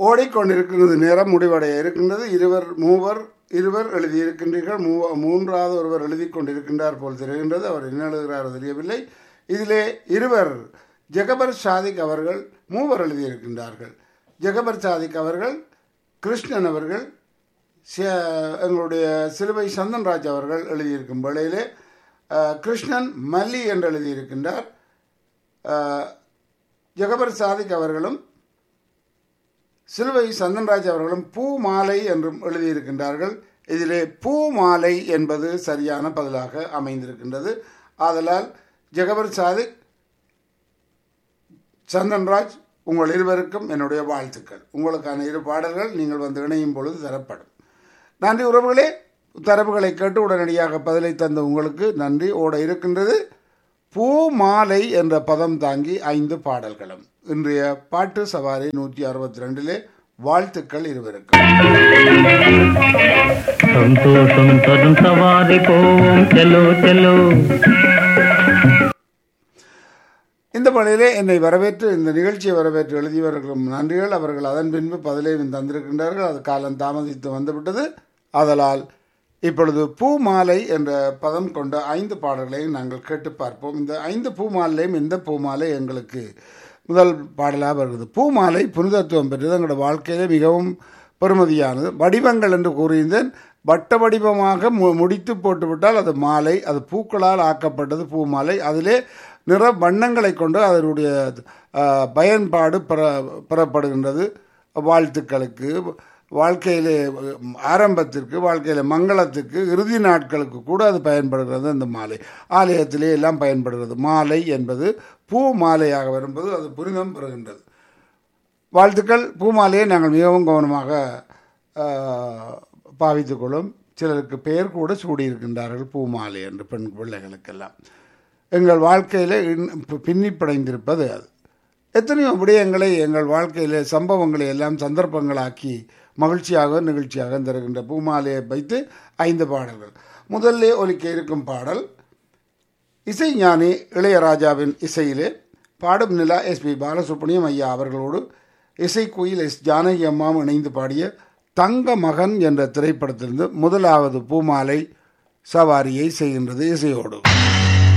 ஓடிக்கொண்டிருக்கிறது நேரம் முடிவடைய இருக்கின்றது இருவர் மூவர் இருவர் எழுதியிருக்கின்றீர்கள் மூ மூன்றாவது ஒருவர் எழுதி கொண்டிருக்கின்றார் போல் தெரிகின்றது அவர் என்ன எழுதுகிறாரோ தெரியவில்லை இதிலே இருவர் ஜெகபர் சாதிக் அவர்கள் மூவர் எழுதியிருக்கின்றார்கள் ஜெகபர் சாதிக் அவர்கள் கிருஷ்ணன் அவர்கள் சி- எங்களுடைய சிலுவை சந்தன்ராஜ் அவர்கள் எழுதியிருக்கும் வேளையிலே அஹ், கிருஷ்ணன் மல்லி என்று எழுதியிருக்கின்றார் அஹ், ஜெகபர் சாதிக் அவர்களும் சிலுவை சந்தன்ராஜ் அவர்களும் பூ மாலை என்றும் எழுதியிருக்கின்றார்கள் இதிலே பூ மாலை என்பது சரியான பதிலாக அமைந்திருக்கின்றது ஆதலால் ஜெகபர் சாதிக் சந்தன்ராஜ் உங்கள் இருவருக்கும் என்னுடைய வாழ்த்துக்கள் உங்களுக்கான இரு பாடல்கள் நீங்கள் வந்து இணையும் பொழுது தரப்படும் நன்றி உறவுகளே தரவுகளை கேட்டு உடனடியாக பதிலை தந்த உங்களுக்கு நன்றி ஓட இருக்கின்றது பூ மாலை என்ற பதம் தாங்கி ஐந்து பாடல்களும் இன்றைய பாட்டு சவாரி நூற்றி அறுபத்தி ரெண்டிலே வாழ்த்துக்கள் இருவருக்கும் సంతోషం తరుణ్ సవారి పోவோம் చలో చలో இந்த பணியிலே என்னை வரவேற்று இந்த நிகழ்ச்சியை வரவேற்று எழுதியவர்களும் நன்றிகள் அவர்கள் அதன் பின்பு பதிலையும் தந்திருக்கின்றார்கள் அது காலம் தாமதித்து வந்துவிட்டது ஆதலால் இப்பொழுது பூ மாலை என்ற பதம் கொண்ட ஐந்து பாடல்களை நாங்கள் கேட்டு பார்ப்போம் இந்த ஐந்து பூ மாலையும் இந்த பூ மாலை எங்களுக்கு முதல் பாடலாக வருகிறது பூ மாலை புனிதத்துவம் பெற்றது எங்களோட வாழ்க்கையிலே மிகவும் பெருமதியானது வடிவங்கள் என்று கூறியிருந்தேன் வட்ட வடிவமாக மு முடித்து போட்டுவிட்டால் அது மாலை அது பூக்களால் ஆக்கப்பட்டது பூ மாலை அதிலே நிற வண்ணங்களை கொண்டு அதனுடைய அஹ், பயன்பாடு பெற பெறப்படுகின்றது வாழ்த்துக்களுக்கு வாழ்க்கையிலே உம், ஆரம்பத்திற்கு வாழ்க்கையில மங்களத்துக்கு இறுதி நாட்களுக்கு கூட அது பயன்படுகிறது அந்த மாலை ஆலயத்திலே எல்லாம் பயன்படுகிறது மாலை என்பது பூ மாலையாக வரும்போது அது புனிதம் பெறுகின்றது வாழ்த்துக்கள் பூமாலையை நாங்கள் மிகவும் கவனமாக ஆஹ், பாவித்துக் கொள்ளும் சிலருக்கு பெயர் கூட சூடியிருக்கின்றார்கள் பூமாலை என்று பெண் பிள்ளைகளுக்கெல்லாம் எங்கள் வாழ்க்கையில் பின்னி பிணைந்திருப்பது அது எத்தனையோ விடயங்களை எங்கள் வாழ்க்கையில் சம்பவங்களை எல்லாம் சந்தர்ப்பங்களாக்கி மகிழ்ச்சியாக நிகழ்ச்சியாக தருகின்ற பூமாலையை வைத்து ஐந்து பாடல்கள் முதல்ல ஒலிக்க இருக்கும் பாடல் இசைஞானி இளையராஜாவின் இசையிலே பாடும் நிலா எஸ்பி பாலசுப்ரமணியம் ஐயா அவர்களோடு இசைக்குயில் எஸ் ஜானகி அம்மாவும் இணைந்து பாடிய தங்க மகன் என்ற திரைப்படத்திலிருந்து முதலாவது பூமாலை சவாரியை செய்கின்றது இசையோடு